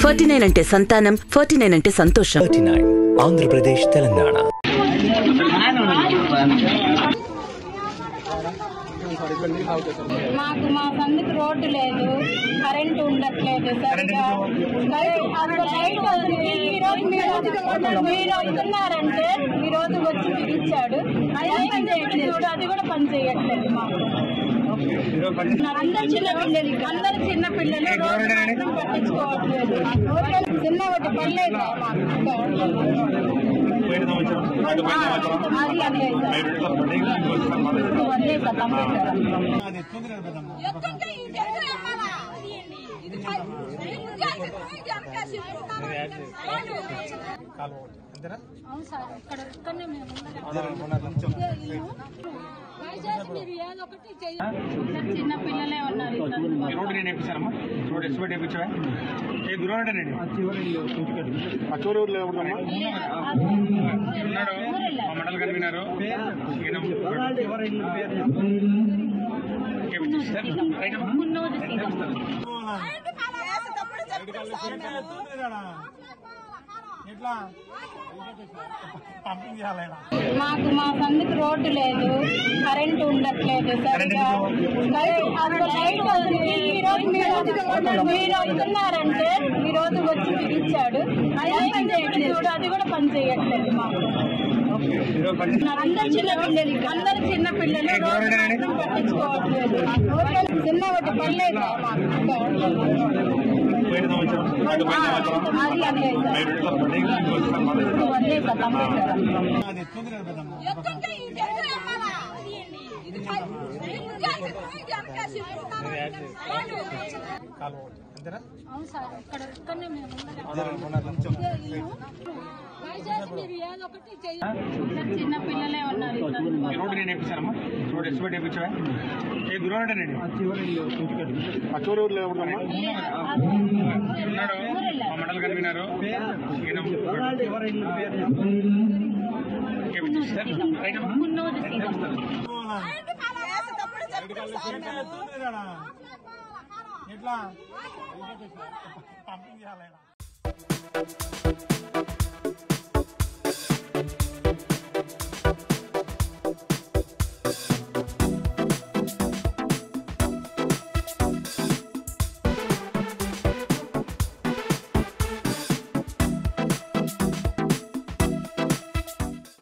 Forty nine అంటే సంతానం forty nine అంటే సంతోషం థర్టీ నైన్ ఆంధ్రప్రదేశ్ తెలంగాణ మాకు మా సందుకు రోడ్డు లేదు కరెంట్ ఉండట్లేదు సరిగా లైట్ అసలు లైట్ వస్తుంది. ఈ రోజు మీరు మీరు వస్తున్నారంటే ఈ రోజు వచ్చి పిలిచాడు అది పని చేయట్లేదు అది కూడా పని చేయట్లేదు మాకు అందరు చిన్న పిల్లలు అందరు చిన్న పిల్లలు రోడ్డు మాత్రం పట్టించుకోవట్లేదు చిన్న ఒకటి పర్లేదు మాకు అది అదే వదిలేసా కంప్యూటర్ ఎత్తుంటే ఈ జగన్ అమ్మాలా? ఇది కాదు. ఇది ముందు ఇది అవకాశం ఇస్తున్నాను. అవును సార్ ఇక్కడ ఇక్కడనే మేము ఉండగా వైజాగ్ మీరు ఏదో ఒకటి చేయండి చిన్న పిల్లలే ఉన్నారు ఇక్కడ. రోడ్డు నేను వేయించానమ్మా రోడ్ ఎస్టిమేట్ వేయించావా ఏ గురవాడ నేను ఆ చోరు ఊర్లో ఎవరిదమ్మా ఉన్నాడు మా మండలి కన్వీనరు ఈయన వేయించారు. రైట్ అమ్మా. మున్నూరు సీత. వేసేటప్పుడు చెప్తాం సార్ మేము. మాకు మా సందుకు రోడ్డు లేదు కరెంట్ ఉండట్లేదు సరిగా లైట్ అసలు లైట్ వస్తుంది. ఈ రోజు మీరు మీరు వస్తున్నారంటే ఈ రోజు వచ్చి పిలిచాడు అది పని చేయట్లేదు అది కూడా పని చేయట్లేదు మాకు అందరు చిన్న పిల్లలు అందరు చిన్న పిల్లలు రోడ్డు మాత్రం పట్టించుకోవట్లేదు చిన్న ఒకటి పర్లేదు అది అదే వదిలేసా కంప్యూటర్ ఎత్తుంటే ఈ జగన్ అమ్మాలా? ఇది కాదు. ఇది ముందు ఇది అవకాశం ఇస్తున్నాను. అవును సార్ ఇక్కడ ఇక్కడనే మేము ఉండగా వైజాగ్ మీరు ఏదో ఒకటి చేయండి చిన్న పిల్లలే ఉన్నారు ఇక్కడ. రోడ్డు నేను వేయించానమ్మా రోడ్ ఎస్టిమేట్ వేయించావా ఏ గురవాడ నేను ఆ చోరు ఊర్లో ఎవరిదమ్మా ఉన్నాడు మా మండలి కన్వీనరు ఈయన వేయించారు. రైట్ అమ్మా. మున్నూరు సీత. వేసేటప్పుడు చెప్తాం సార్ మేము. ఎట్లా